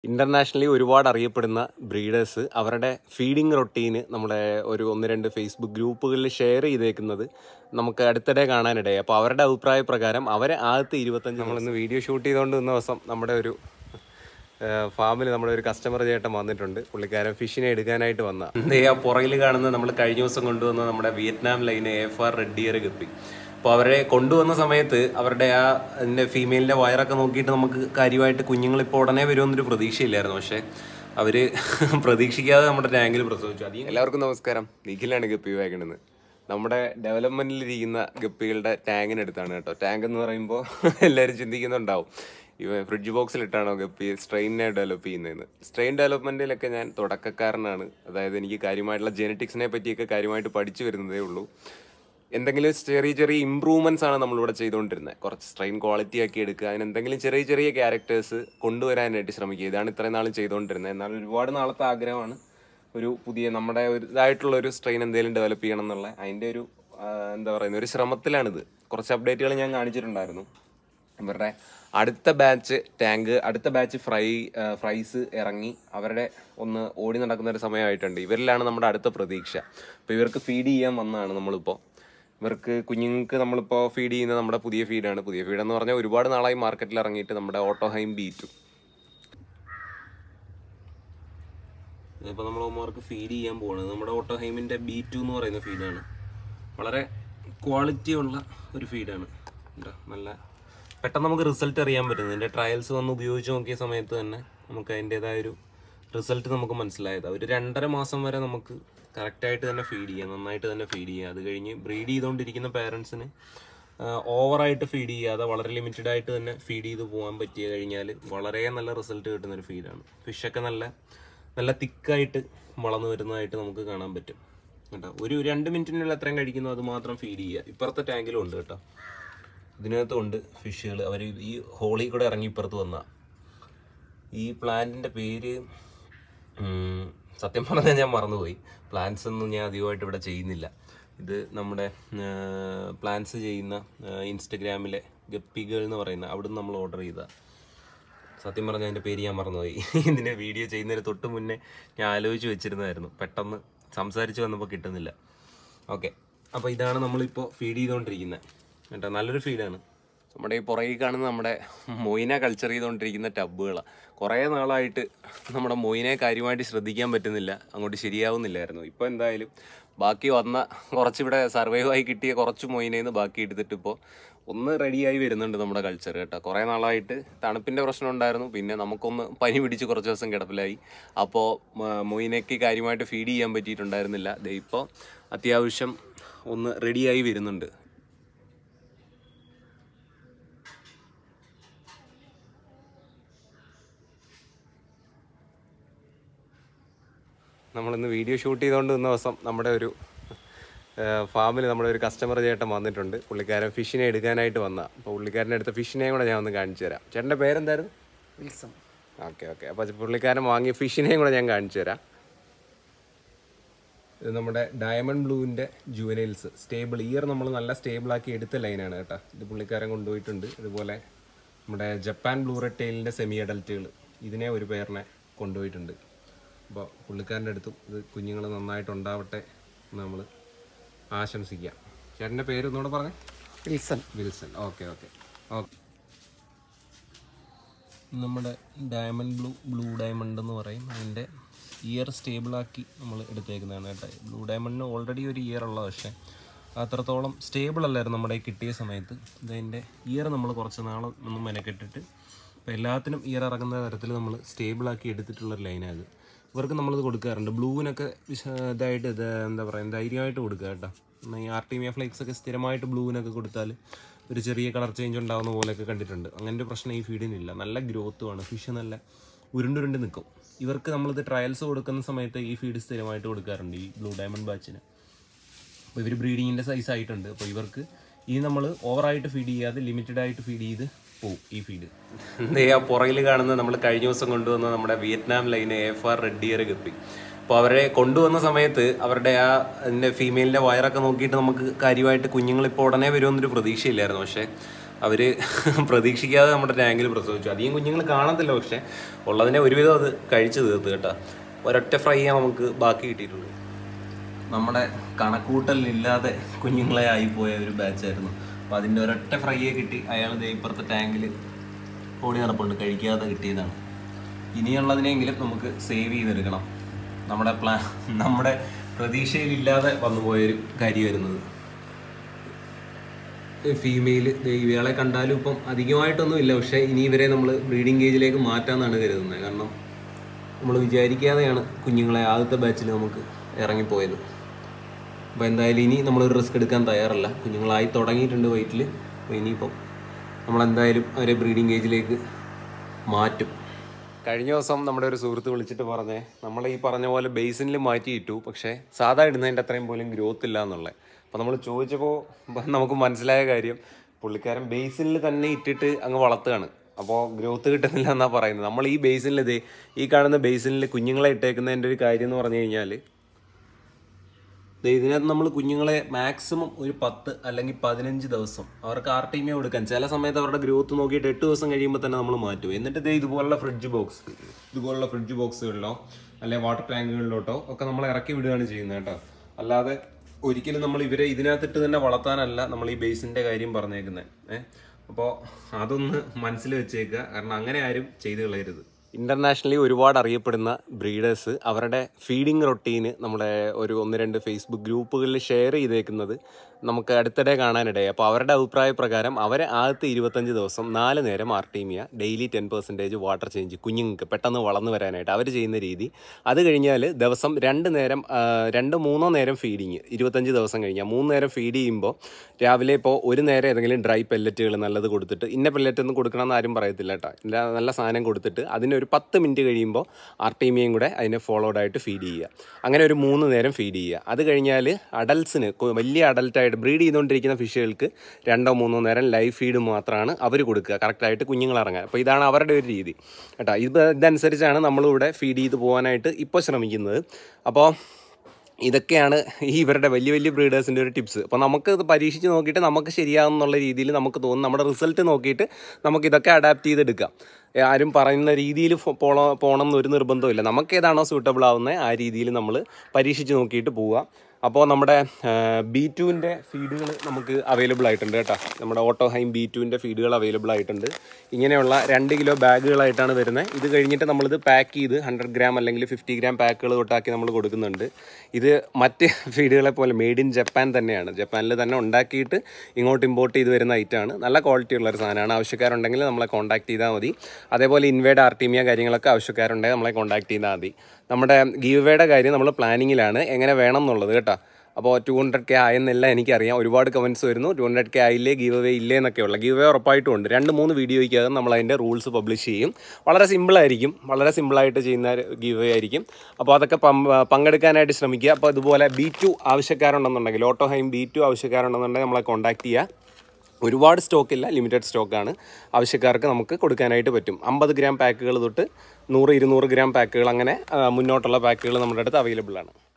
internationally ഒരുപാട് അറിയപ്പെടുന്ന breeders അവരുടെ ഫീഡിങ് റൊട്ടീന് നമ്മുടെ ഒരു ഒന്ന് രണ്ട് ഫേസ്ബുക്ക് ഗ്രൂപ്പുകളിൽ ഷെയർ ചെയ്തേക്കുന്നത് നമുക്ക് അടുത്തിടെ കാണാനിടയായി അപ്പോൾ അവരുടെ അഭിപ്രായ പ്രകാരം അവരെ ആദ്യത്തെ ഇരുപത്തഞ്ച് നമ്മളിന്ന് വീഡിയോ ഷൂട്ട് ചെയ്തുകൊണ്ട് നിന്ന ദിവസം നമ്മുടെ ഒരു ഫാമിൽ നമ്മുടെ ഒരു കസ്റ്റമർ ചേട്ടൻ വന്നിട്ടുണ്ട് പുള്ളിക്കാരൻ ഫിഷിനെ എടുക്കാനായിട്ട് വന്ന ആ പുറകിൽ കാണുന്ന നമ്മൾ കഴിഞ്ഞ ദിവസം കൊണ്ടുവന്ന നമ്മുടെ വിയറ്റ്നാം ലൈന് എഫ് ആർ റെഡിയർ ഗപ്പി അപ്പോൾ അവരെ കൊണ്ടുവന്ന സമയത്ത് അവരുടെ ആ അതിൻ്റെ ഫീമെയിലിൻ്റെ വയറൊക്കെ നോക്കിയിട്ട് നമുക്ക് കാര്യമായിട്ട് കുഞ്ഞുങ്ങൾ ഇപ്പോൾ ഉടനെ വരുമെന്നൊരു പ്രതീക്ഷയില്ലായിരുന്നു പക്ഷേ അവർ പ്രതീക്ഷിക്കാതെ നമ്മുടെ ടാങ്കിൽ പ്രസവിച്ചു അധികം എല്ലാവർക്കും നമസ്കാരം നിഖിലാണ് ഗപ്പി വാഗണെന്ന് നമ്മുടെ ഡെവലപ്മെന്റിലിരിക്കുന്ന ഗപ്പികളുടെ ടാങ്കിനടുത്താണ് കേട്ടോ ടാങ്ക് എന്ന് പറയുമ്പോൾ എല്ലാവരും ചിന്തിക്കുന്നുണ്ടാവും ഇവ ഫ്രിഡ്ജ് ബോക്സിലിട്ടാണോ ഗപ്പി സ്ട്രെയിനെ ഡെവലപ്പ് ചെയ്യുന്നതെന്ന് സ്ട്രെയിൻ ഡെവലപ്മെന്റിലൊക്കെ ഞാൻ തുടക്കക്കാരനാണ് അതായത് എനിക്ക് കാര്യമായിട്ടുള്ള ജെനറ്റിക്സിനെ പറ്റിയൊക്കെ കാര്യമായിട്ട് പഠിച്ചു വരുന്നതേ ഉള്ളൂ എന്തെങ്കിലും ചെറിയ ചെറിയ ഇമ്പ്രൂവ്മെന്റ്സ് ആണ് നമ്മളിവിടെ ചെയ്തുകൊണ്ടിരുന്നത് കുറച്ച് സ്ട്രെയിൻ ക്വാളിറ്റി ആക്കി എടുക്കുക അതിന് എന്തെങ്കിലും ചെറിയ ചെറിയ ക്യാരക്ടേഴ്സ് കൊണ്ടുവരാനായിട്ട് ശ്രമിക്കുക ഇതാണ് ഇത്രയും നാളും ചെയ്തുകൊണ്ടിരുന്നത് എന്നാൽ ഒരുപാട് നാളത്തെ ആഗ്രഹമാണ് ഒരു പുതിയ നമ്മുടെ ഒരു ഇതായിട്ടുള്ള ഒരു സ്ട്രെയിൻ എന്തെങ്കിലും ഡെവലപ്പ് ചെയ്യണം എന്നുള്ള അതിൻ്റെ ഒരു ആ, എന്താ പറയുന്നത് ഒരു ശ്രമത്തിലാണിത് കുറച്ച് അപ്ഡേറ്റുകൾ ഞാൻ കാണിച്ചിട്ടുണ്ടായിരുന്നു ഇവരുടെ അടുത്ത ബാച്ച് ടാങ്ക് അടുത്ത ബാച്ച് ഫ്രൈ ആ, ഫ്രൈസ് ഇറങ്ങി അവരുടെ ഒന്ന് ഓടി നടക്കുന്ന ഒരു സമയമായിട്ടുണ്ട് ഇവരിലാണ് നമ്മുടെ അടുത്ത പ്രതീക്ഷ അപ്പോൾ ഇവർക്ക് ഫീഡ് ചെയ്യാൻ വന്നതാണ് നമ്മളിപ്പോൾ ഇവർക്ക് കുഞ്ഞുങ്ങൾക്ക് നമ്മളിപ്പോൾ ഫീഡ് ചെയ്യുന്ന നമ്മുടെ പുതിയ ഫീഡാണ് പുതിയ ഫീഡ് എന്ന് പറഞ്ഞാൽ ഒരുപാട് നാളായി മാർക്കറ്റിൽ ഇറങ്ങിയിട്ട് നമ്മുടെ ഓട്ടോഹൈം ബീറ്റു ഇപ്പോൾ നമ്മൾ അവർക്ക് ഫീഡ് ചെയ്യാൻ പോകുന്നത് നമ്മുടെ ഓട്ടോഹൈമിൻ്റെ ബി ടു എന്ന് പറയുന്ന ഫീഡാണ് വളരെ ക്വാളിറ്റി ഉള്ള ഒരു ഫീഡാണ് എന്താ നല്ല പെട്ടെന്ന് നമുക്ക് റിസൾട്ട് അറിയാൻ പറ്റുന്നത് ഇതിൻ്റെ ട്രയൽസ് വന്ന് ഉപയോഗിച്ച് നോക്കിയ സമയത്ത് തന്നെ നമുക്ക് അതിൻ്റെതായ ഒരു റിസൾട്ട് നമുക്ക് മനസ്സിലായത് ഒരു രണ്ടര മാസം വരെ നമുക്ക് കറക്റ്റായിട്ട് തന്നെ ഫീഡ് ചെയ്യാം നന്നായിട്ട് തന്നെ ഫീഡ് ചെയ്യാം അത് കഴിഞ്ഞ് ബ്രീഡ് ചെയ്തുകൊണ്ടിരിക്കുന്ന പേരൻസിന് ഓവറായിട്ട് ഫീഡ് ചെയ്യാതെ വളരെ ലിമിറ്റഡ് ആയിട്ട് തന്നെ ഫീഡ് ചെയ്ത് പോകാൻ പറ്റിയ കഴിഞ്ഞാൽ വളരെ നല്ല റിസൾട്ട് കിട്ടുന്ന ഒരു ഫീഡാണ് ഫിഷൊക്കെ നല്ല നല്ല തിക്കായിട്ട് വളർന്നു വരുന്നതായിട്ട് നമുക്ക് കാണാൻ പറ്റും കേട്ടോ ഒരു രണ്ട് മിനിറ്റിനുള്ളിൽ എത്രയും കഴിക്കുന്നു അത് മാത്രം ഫീഡ് ചെയ്യുക ഇപ്പുറത്തെ ടാങ്കിലും ഉണ്ട് കേട്ടോ ഇതിനകത്തും ഉണ്ട് ഫിഷുകൾ അവർ ഈ ഹോളിൽ കൂടെ ഇറങ്ങി ഇപ്പുറത്ത് വന്ന ഈ പ്ലാന്റിൻ്റെ പേര് ഉം, സത്യം പറഞ്ഞാൽ ഞാൻ മറന്നുപോയി പ്ലാന്റ്സ് ഒന്നും ഞാൻ അധികമായിട്ട് ഇവിടെ ചെയ്യുന്നില്ല ഇത് നമ്മുടെ പ്ലാന്റ്സ് ചെയ്യുന്ന ഇൻസ്റ്റഗ്രാമിലെ ഗപ്പികൾ എന്ന് പറയുന്ന അവിടുന്ന് നമ്മൾ ഓർഡർ ചെയ്ത സത്യം പറഞ്ഞാൽ അതിൻ്റെ പേര് ഞാൻ മറന്നുപോയി ഇതിൻ്റെ വീഡിയോ ചെയ്യുന്നതിന് തൊട്ട് മുന്നേ ഞാൻ ആലോചിച്ച് വെച്ചിരുന്നതായിരുന്നു പെട്ടെന്ന് സംസാരിച്ച് വന്നപ്പോൾ കിട്ടുന്നില്ല ഓക്കെ അപ്പോൾ ഇതാണ് നമ്മളിപ്പോൾ ഫീഡ് ചെയ്തുകൊണ്ടിരിക്കുന്നത് കേട്ടോ നല്ലൊരു ഫീഡാണ് നമ്മുടെ ഈ പുറകിൽ കാണുന്ന നമ്മുടെ മൊയിനെ കൾച്ചർ ചെയ്തുകൊണ്ടിരിക്കുന്ന ടബുകളാണ് കുറേ നാളായിട്ട് നമ്മുടെ മൊയിനെ കാര്യമായിട്ട് ശ്രദ്ധിക്കാൻ പറ്റുന്നില്ല അങ്ങോട്ട് ശരിയാവുന്നില്ലായിരുന്നു ഇപ്പോൾ എന്തായാലും ബാക്കി വന്ന കുറച്ചിവിടെ സർവൈവ് ആയി കിട്ടിയ കുറച്ച് മൊയിനേന്ന് ബാക്കി എടുത്തിട്ട് ഇപ്പോൾ ഒന്ന് റെഡിയായി വരുന്നുണ്ട് നമ്മുടെ കൾച്ചർ കേട്ടോ കുറേ നാളായിട്ട് തണുപ്പിൻ്റെ പ്രശ്നം ഉണ്ടായിരുന്നു പിന്നെ നമുക്കൊന്ന് പനി പിടിച്ച് കുറച്ച് ദിവസം കിടപ്പിലായി അപ്പോൾ മൊയിനയ്ക്ക് കാര്യമായിട്ട് ഫീഡ് ചെയ്യാൻ പറ്റിയിട്ടുണ്ടായിരുന്നില്ല ദേ ഇപ്പോൾ അത്യാവശ്യം ഒന്ന് റെഡിയായി വരുന്നുണ്ട് നമ്മളിന്ന് വീഡിയോ ഷൂട്ട് ചെയ്തുകൊണ്ട് നിന്ന ദിവസം നമ്മുടെ ഒരു ഫാമിൽ നമ്മുടെ ഒരു കസ്റ്റമർ ചേട്ടൻ വന്നിട്ടുണ്ട് പുള്ളിക്കാരൻ ഫിഷിനെ എടുക്കാനായിട്ട് വന്ന അപ്പോൾ പുള്ളിക്കാരൻ്റെ അടുത്ത ഫിഷിനെയും കൂടെ ഞാൻ ഒന്ന് കാണിച്ചു തരാം ചേട്ടൻ്റെ പേരെന്തായിരുന്നു വിൽസം ഓക്കെ ഓക്കെ അപ്പോൾ പുള്ളിക്കാരൻ വാങ്ങിയ ഫിഷിനെയും കൂടെ ഞാൻ കാണിച്ചു തരാം ഇത് നമ്മുടെ ഡയമണ്ട് ബ്ലൂവിൻ്റെ ജുവനൈൽസ് സ്റ്റേബിൾ ഇയർ നമ്മൾ നല്ല സ്റ്റേബിളാക്കി എടുത്ത ലൈനാണ് കേട്ടോ ഇത് പുള്ളിക്കാരൻ കൊണ്ടുപോയിട്ടുണ്ട് ഇതുപോലെ നമ്മുടെ ജപ്പാൻ ബ്ലൂ റെഡ് ടെയിലിൻ്റെ സെമി അഡൽറ്റുകൾ ഇതിനെ ഒരു പേരിനെ കൊണ്ടുപോയിട്ടുണ്ട് അപ്പോൾ പുള്ളിക്കാരൻ്റെ അടുത്തും ഇത് കുഞ്ഞുങ്ങൾ നന്നായിട്ട് ഉണ്ടാവട്ടെ എന്ന് നമ്മൾ ആശംസിക്കാം ചേട്ടൻ്റെ പേര് ഒന്നുകൂടെ പറഞ്ഞേ Wilson Wilson okay okay okay നമ്മുടെ ഡയമണ്ട് ബ്ലൂ ബ്ലൂ ഡയമണ്ട് എന്ന് പറയും അതിൻ്റെ ഇയർ സ്റ്റേബിളാക്കി നമ്മൾ എടുത്തേക്കുന്നതാണ് കേട്ടോ ബ്ലൂ ഡയമണ്ടിന് ഓൾറെഡി ഒരു ഇയർ ഉള്ള പക്ഷേ അത്രത്തോളം സ്റ്റേബിൾ അല്ലായിരുന്നു നമ്മുടെ ഈ കിട്ടിയ സമയത്ത് ഇതിൻ്റെ ഇയർ നമ്മൾ കുറച്ച് നാൾ ഒന്ന് മെനക്കെട്ടിട്ട് ഇപ്പോൾ എല്ലാത്തിനും ഇയർ ഇറങ്ങുന്ന തരത്തിൽ നമ്മൾ സ്റ്റേബിളാക്കി എടുത്തിട്ടുള്ളൊരു ലൈനാണ് ഇവർക്ക് നമ്മളിത് കൊടുക്കാറുണ്ട് ബ്ലൂവിനൊക്കെ വിശ- ഇതായിട്ട് ഇത് എന്താ പറയുക ധൈര്യമായിട്ട് കൊടുക്കുക കേട്ടോ എന്നാ ഈ ആർട്ടിമിയ ഫ്ലേക്സ് ഒക്കെ സ്ഥിരമായിട്ട് ബ്ലൂവിനൊക്കെ കൊടുത്താൽ ഒരു ചെറിയ കളർ ചേഞ്ച് ഉണ്ടാകുന്ന പോലെയൊക്കെ കണ്ടിട്ടുണ്ട് അങ്ങനത്തെ പ്രശ്നം ഈ ഫീഡിനില്ല നല്ല ഗ്രോത്തുമാണ് ഫിഷ് നല്ല ഉരുണ്ടുരുണ്ട് നിൽക്കും ഇവർക്ക് നമ്മളിത് ട്രയൽസ് കൊടുക്കുന്ന സമയത്ത് ഈ ഫീഡ് സ്ഥിരമായിട്ട് കൊടുക്കാറുണ്ട് ഈ ബ്ലൂ ഡയമണ്ട് ബാച്ചിന് അപ്പോൾ ഇവർ ബ്രീഡിങ്ങിൻ്റെ സൈസ് ആയിട്ടുണ്ട് അപ്പോൾ ഇവർക്ക് ഈ നമ്മൾ ഓവറായിട്ട് ഫീഡ് ചെയ്യാതെ ലിമിറ്റഡ് ആയിട്ട് ഫീഡ് ചെയ്ത് പോവും ഈ ഫീഡ് ആ പുറകിൽ കാണുന്ന നമ്മൾ കഴിഞ്ഞ ദിവസം കൊണ്ടുവന്ന നമ്മുടെ വിയറ്റ്നാം ലൈന് എഫ് ആർ റെഡിയർ ഗപ്പി അപ്പോൾ അവരെ കൊണ്ടുവന്ന സമയത്ത് അവരുടെ ആ അതിൻ്റെ ഫീമെയിലിൻ്റെ വയറൊക്കെ നോക്കിയിട്ട് നമുക്ക് കാര്യമായിട്ട് കുഞ്ഞുങ്ങൾ ഇപ്പോൾ ഉടനെ വരുമെന്നൊരു പ്രതീക്ഷയില്ലായിരുന്നു പക്ഷേ അവർ പ്രതീക്ഷിക്കാതെ നമ്മുടെ ടാങ്കിൽ പ്രസവിച്ചു അധികം കുഞ്ഞുങ്ങൾ കാണത്തില്ല പക്ഷേ ഉള്ളതിനെ ഒരുവിധം അത് കഴിച്ചു തീർത്ത് കേട്ടോ ഒരൊറ്റ ഫ്രൈ നമുക്ക് ബാക്കി കിട്ടിയിട്ടുള്ളൂ നമ്മുടെ കണക്കൂട്ടലില്ലാതെ കുഞ്ഞുങ്ങളെ ആയിപ്പോയ ഒരു ബാച്ചായിരുന്നു അപ്പോൾ അതിൻ്റെ ഒരൊറ്റ ഫ്രൈയെ കിട്ടി അയാൾ ദേ ഇപ്പുറത്തെ ടാങ്കിൽ ഓടി നടപ്പുണ്ട് കഴിക്കാതെ കിട്ടിയതാണ് ഇനിയുള്ളതിനെങ്കിലും നമുക്ക് സേവ് ചെയ്തെടുക്കണം നമ്മുടെ പ്ലാ നമ്മുടെ പ്രതീക്ഷയിലില്ലാതെ വന്നുപോയൊരു കാര്യമായിരുന്നത് ഫീമെയിൽ ഇവകളെ കണ്ടാലും ഇപ്പം അധികമായിട്ടൊന്നും ഇല്ല പക്ഷേ ഇനി ഇവരെ നമ്മൾ ബ്രീഡിംഗ് കേജിലേക്ക് മാറ്റാമെന്നാണ് കരുതുന്നത് കാരണം നമ്മൾ വിചാരിക്കാതെയാണ് കുഞ്ഞുങ്ങളെ ആദ്യത്തെ ബാച്ചിൽ നമുക്ക് ഇറങ്ങിപ്പോയത് അപ്പോൾ എന്തായാലും ഇനി നമ്മളൊരു റിസ്ക് എടുക്കാൻ തയ്യാറല്ല കുഞ്ഞുങ്ങളായി തുടങ്ങിയിട്ടുണ്ട് വയറ്റിൽ അപ്പോൾ ഇനിയിപ്പം നമ്മളെന്തായാലും അവരെ ബ്രീഡിംഗ് കേജിലേക്ക് മാറ്റും കഴിഞ്ഞ ദിവസം നമ്മുടെ ഒരു സുഹൃത്ത് വിളിച്ചിട്ട് പറഞ്ഞേ നമ്മൾ ഈ പറഞ്ഞ പോലെ ബേസിനിൽ മാറ്റിയിട്ടു പക്ഷേ സാധാ ഇടുന്നതിൻ്റെ അത്രയും പോലും ഗ്രോത്ത് ഇല്ല എന്നുള്ളത് അപ്പോൾ നമ്മൾ ചോദിച്ചപ്പോൾ നമുക്ക് മനസ്സിലായ കാര്യം പുള്ളിക്കാരൻ ബേസിനിൽ തന്നെ ഇട്ടിട്ട് അങ്ങ് വളർത്തുകയാണ് അപ്പോൾ ഗ്രോത്ത് കിട്ടുന്നില്ല എന്നാണ് പറയുന്നത് നമ്മൾ ഈ ബേസിനിൽ ഇതേ ഈ കാണുന്ന ബേസിനിൽ കുഞ്ഞുങ്ങളെ ഇട്ടേക്കുന്നതിൻ്റെ ഒരു കാര്യം എന്ന് പറഞ്ഞു കഴിഞ്ഞാൽ ദേ ഇതിനകത്ത് നമ്മൾ കുഞ്ഞുങ്ങളെ മാക്സിമം ഒരു പത്ത് അല്ലെങ്കിൽ പതിനഞ്ച് ദിവസം അവർക്ക് ആർ ടി എം കൊടുക്കാൻ ചില സമയത്ത് അവരുടെ ഗ്രോത്ത് നോക്കിയിട്ട് എട്ട് ദിവസം കഴിയുമ്പോൾ തന്നെ നമ്മൾ മാറ്റും എന്നിട്ട് ദേ ഇതുപോലുള്ള ഫ്രിഡ്ജ് ബോക്സ് ഇതുപോലുള്ള ഫ്രിഡ്ജ് ബോക്സുകളിലോ അല്ലെങ്കിൽ വാട്ടർ ടാങ്കുകളിലോട്ടോ ഒക്കെ നമ്മൾ ഇറക്കി വിടുകയാണ് ചെയ്യുന്നത് കേട്ടോ അല്ലാതെ ഒരിക്കലും നമ്മൾ ഇവരെ ഇതിനകത്തിട്ട് തന്നെ വളർത്താനല്ല നമ്മൾ ഈ ബേസിൻ്റെ കാര്യം പറഞ്ഞേക്കുന്നത് ഏഹ് അപ്പോൾ അതൊന്ന് മനസ്സിൽ വെച്ചേക്കുക കാരണം അങ്ങനെ ആരും ചെയ്തു കളയരുത് ഇന്റർനാഷണലി ഒരുപാട് അറിയപ്പെടുന്ന ബ്രീഡേഴ്സ് അവരുടെ ഫീഡിങ് റൊട്ടീന് നമ്മുടെ ഒരു ഒന്ന് രണ്ട് ഫേസ്ബുക്ക് ഗ്രൂപ്പുകളിൽ ഷെയർ ചെയ്തേക്കുന്നത് നമുക്ക് അടുത്തിടെ കാണാനിടയായി അപ്പോൾ അവരുടെ അഭിപ്രായ പ്രകാരം അവരെ ആദ്യത്തെ ഇരുപത്തഞ്ച് ദിവസം നാല് നേരം artemia daily ten percentage water change കുഞ്ഞുങ്ങൾക്ക് പെട്ടെന്ന് വളർന്നു വരാനായിട്ട് അവർ ചെയ്യുന്ന രീതി അത് കഴിഞ്ഞാൽ ദിവസം രണ്ട് നേരം ആ, രണ്ട് മൂന്നോ നേരം ഫീഡിങ് ഇരുപത്തഞ്ച് ദിവസം കഴിഞ്ഞാൽ മൂന്ന് നേരം ഫീഡ് ചെയ്യുമ്പോൾ രാവിലെ ഇപ്പോൾ ഒരു നേരം ഏതെങ്കിലും ഡ്രൈ പെല്ലറ്റുകൾ നല്ലത് കൊടുത്തിട്ട് ഇന്ന പെല്ലറ്റ് ഒന്നും കൊടുക്കണമെന്ന് ആരും പറയത്തില്ല കേട്ടോ ഇല്ല നല്ല സാധനം കൊടുത്തിട്ട് അതിന് ഒരു പത്ത് മിനിറ്റ് കഴിയുമ്പോൾ ആർട്ടീമിയയും കൂടെ അതിനെ ഫോളോഡ് ആയിട്ട് ഫീഡ് ചെയ്യുക അങ്ങനെ ഒരു മൂന്ന് നേരം ഫീഡ് ചെയ്യുക അത് കഴിഞ്ഞാൽ അഡൽസിന് വലിയ അഡൽട്ടായിട്ട് ബ്രീഡ് ചെയ്തുകൊണ്ടിരിക്കുന്ന ഫിഷുകൾക്ക് രണ്ടോ മൂന്നോ നേരം ലൈവ് ഫീഡ് മാത്രമാണ് അവർ കൊടുക്കുക കറക്റ്റായിട്ട് കുഞ്ഞുങ്ങൾ ഇറങ്ങാൻ അപ്പോൾ ഇതാണ് അവരുടെ ഒരു രീതി കേട്ടോ ഇത് ഇതനുസരിച്ചാണ് നമ്മളിവിടെ ഫീഡ് ചെയ്ത് പോകാനായിട്ട് ഇപ്പോൾ ശ്രമിക്കുന്നത് അപ്പോൾ ഇതൊക്കെയാണ് ഈ ഇവരുടെ വലിയ വലിയ ബ്രീഡേഴ്സിൻ്റെ ഒരു ടിപ്സ് അപ്പോൾ നമുക്ക് ഇത് പരീക്ഷിച്ച് നോക്കിയിട്ട് നമുക്ക് ശരിയാകുന്നുള്ള രീതിയിൽ നമുക്ക് തോന്നും നമ്മുടെ റിസൾട്ട് നോക്കിയിട്ട് നമുക്ക് ഇതൊക്കെ അഡാപ്റ്റ് ചെയ്തെടുക്കാം ഏ, ആരും പറയുന്ന രീതിയിൽ പോണോ പോകണം എന്നൊരു നിർബന്ധമില്ല നമുക്ക് ഏതാണോ സൂട്ടബിൾ ആവുന്നത് ആ രീതിയിൽ നമ്മൾ പരീക്ഷിച്ച് നോക്കിയിട്ട് പോവുക അപ്പോൾ നമ്മുടെ ബി ടുവിൻ്റെ ഫീഡുകൾ നമുക്ക് അവൈലബിൾ ആയിട്ടുണ്ട് കേട്ടോ നമ്മുടെ ഓട്ടോ ഹൈം ബി ടുവിൻ്റെ ഫീഡുകൾ അവൈലബിൾ ആയിട്ടുണ്ട് ഇങ്ങനെയുള്ള രണ്ട് കിലോ ബാഗുകളായിട്ടാണ് വരുന്നത് ഇത് കഴിഞ്ഞിട്ട് നമ്മളിത് പാക്ക് ചെയ്ത് ഹൺഡ്രഡ് ഗ്രാം അല്ലെങ്കിൽ ഫിഫ്റ്റി ഗ്രാം പാക്കുകൾ തൊട്ടാക്കി നമ്മൾ കൊടുക്കുന്നുണ്ട് ഇത് മറ്റ് ഫീഡുകളെ പോലെ മെയ്ഡ് ഇൻ ജപ്പാൻ തന്നെയാണ് ജപ്പാനിൽ തന്നെ ഉണ്ടാക്കിയിട്ട് ഇങ്ങോട്ട് ഇമ്പോർട്ട് ചെയ്ത് വരുന്ന ഐറ്റമാണ് നല്ല ക്വാളിറ്റി ഉള്ള ഒരു സാധനമാണ് ആവശ്യക്കാരുണ്ടെങ്കിൽ നമ്മളെ കോൺടാക്ട് ചെയ്താൽ മതി അതേപോലെ ഇൻവേഡ് ആർട്ടീമിയ കാര്യങ്ങളൊക്കെ ആവശ്യക്കാരുണ്ടെങ്കിൽ നമ്മളെ കോൺടാക്ട് ചെയ്താൽ മതി നമ്മുടെ ഗീവയുടെ കാര്യം നമ്മൾ പ്ലാനിങ്ങിലാണ് എങ്ങനെ വേണം എന്നുള്ളത് കേട്ടോ അപ്പോൾ ടു ഹൺഡ്രഡ് കെ ആയെന്നല്ല എനിക്കറിയാം ഒരുപാട് കമൻറ്റ്സ് വരുന്നു ടു ഹൺഡ്രഡ് കെ ആയില്ലേ ഗീവ് അവേ ഇല്ലേ എന്നൊക്കെയുള്ള ഗീവ് അവേ ഉറപ്പായിട്ടും ഉണ്ട് രണ്ട് മൂന്ന് വീഡിയോയ്ക്കകം നമ്മൾ അതിൻ്റെ റൂൾസ് പബ്ലിഷ് ചെയ്യും വളരെ സിമ്പിളായിരിക്കും വളരെ സിമ്പിളായിട്ട് ചെയ്യുന്ന ഗീവ് അവേ ആയിരിക്കും അപ്പോൾ അതൊക്കെ പം- പങ്കെടുക്കാനായിട്ട് ശ്രമിക്കുക അപ്പോൾ ഇതുപോലെ ബി ടു ആവശ്യക്കാരുണ്ടെന്നുണ്ടെങ്കിൽ ഓട്ടോ ഹൈം ബി ടു ആവശ്യക്കാരുണ്ടെന്നുണ്ടെങ്കിൽ നമ്മളെ കോൺടാക്ട് ചെയ്യുക ഒരുപാട് സ്റ്റോക്കില്ല ലിമിറ്റഡ് സ്റ്റോക്കാണ് ആവശ്യക്കാർക്ക് നമുക്ക് കൊടുക്കാനായിട്ട് പറ്റും അമ്പത് ഗ്രാം പാക്കുകൾ തൊട്ട് നൂറ് ഇരുന്നൂറ് ഗ്രാം പാക്കുകൾ അങ്ങനെ ആ, മുന്നോട്ടുള്ള പാക്കുകൾ നമ്മുടെ അടുത്ത് അവൈലബിൾ ആണ്